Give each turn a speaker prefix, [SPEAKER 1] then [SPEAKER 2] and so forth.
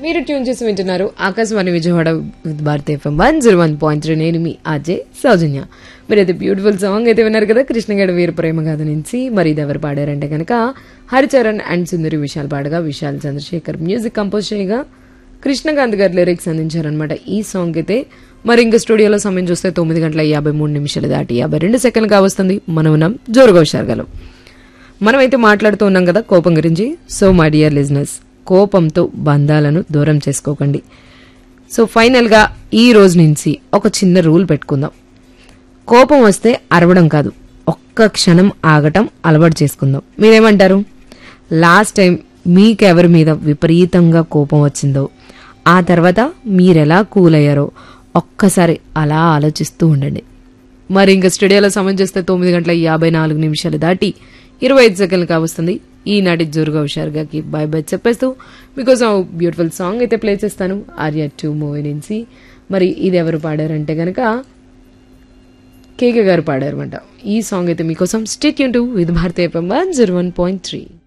[SPEAKER 1] మీరు ట్యూన్ చేసి వింటున్నారు Akashvani Vijayawada with Bharat FM one zero one point three నేను మీ అజయ్ సౌజన్య మీరైతే బ్యూటిఫుల్ సాంగ్ అయితే విన్నారు కదా కృష్ణగడ వీర ప్రేమ గాథ నుంచి మరి ఇది ఎవరు పాడారంటే కనుక హరిచరణ్ అండ్ సుందరి విశాల్ పాడగా విశాల్ చంద్రశేఖర్ మ్యూజిక్ కంపోజ్ చేయగా కృష్ణకాంత్ గారు లిరిక్స్ అందించారనమాట ఈ సాంగ్ అయితే మరి ఇంకా స్టూడియోలో సమయం చూస్తే తొమ్మిది గంటల యాభై మూడు నిమిషాలు దాటి యాభై రెండు సెకండ్లుగా వస్తుంది మనం ఉన్నాం జోరుగా హుషారుగలం మనమైతే మాట్లాడుతూ ఉన్నాం కదా కోపం గురించి సో మై డియర్ లిజినెస్ కోపంతో బంధాలను దూరం చేసుకోకండి సో ఫైనల్గా ఈ రోజు నుంచి ఒక చిన్న రూల్ పెట్టుకుందాం కోపం వస్తే అరవడం కాదు ఒక్క క్షణం ఆగటం అలవాటు చేసుకుందాం మీరేమంటారు లాస్ట్ టైం మీకెవరి మీద విపరీతంగా కోపం వచ్చిందో ఆ తర్వాత మీరెలా కూల్ అయ్యారో ఒక్కసారి అలా ఆలోచిస్తూ ఉండండి మరి ఇంకా స్టూడియోలో సమయం చేస్తే తొమ్మిది గంటల యాభై నాలుగు నిమిషాలు దాటి ఇరవై ఐదు సెకండ్లు కావస్తుంది ఈనాటి జోరుగా హుషారుగాకి బై బై చెప్పేస్తూ మీకోసం బ్యూటిఫుల్ సాంగ్ అయితే ప్లే చేస్తాను ఆర్య టూ మూవీ నుంచి మరి ఇది ఎవరు పాడారంటే గనక కేకే గారు పాడారన్నమాట ఈ సాంగ్ అయితే మీకోసం స్టేట్ యూన్ టు విత్ భారతీయ one zero one point three